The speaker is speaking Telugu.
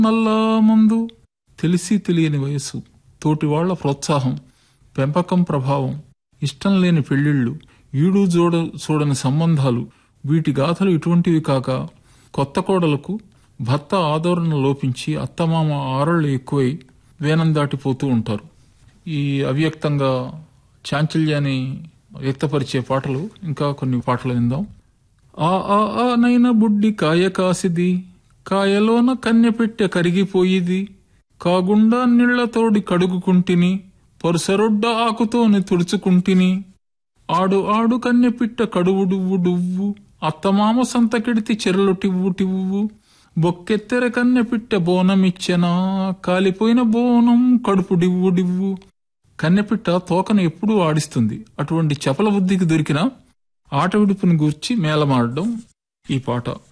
నల్లా ముందు తెలిసి తెలియని వయసు తోటివాళ్ల ప్రోత్సాహం పెంపకం ప్రభావం ఇష్టం లేని పెళ్లిళ్ళు ఈడు జోడ చూడని సంబంధాలు వీటి గాథలు ఇటువంటివి కాక కొత్త కోడలకు భర్త ఆదరణ లోపించి అత్తమామ ఆరళ్ళు ఎక్కువై వేనం దాటిపోతూ ఉంటారు ఈ అవ్యక్తంగా చాంచల్యాన్ని వ్యక్తపరిచే పాటలు ఇంకా కొన్ని పాటలు విందాం ఆ ఆ ఆ నైన బుడ్డి కాయ కాసిది కాయలోన కన్నె పెట్టె కరిగిపోయిది కాగుండా నీళ్లతోడి కడుగుకుంటిని పరుసరొడ్డ ఆకుతోని తుడుచుకుంటిని ఆడు ఆడు కన్నె పిట్ట కడువు డువ్వు డువ్వు అత్తమామ సంతకెడితి చెరలు టివ్వు టివ్వు బొక్కెత్తెర కన్నె పిట్ట బోనమిచ్చెనా కాలిపోయిన బోనం కడుపు డివ్వు డివ్వు కన్నెపిట్ట తోకను ఎప్పుడూ ఆడిస్తుంది అటువంటి చపల బుద్ధికి దొరికిన ఆట విడుపుని గూర్చి మేళమాడడం ఈ పాట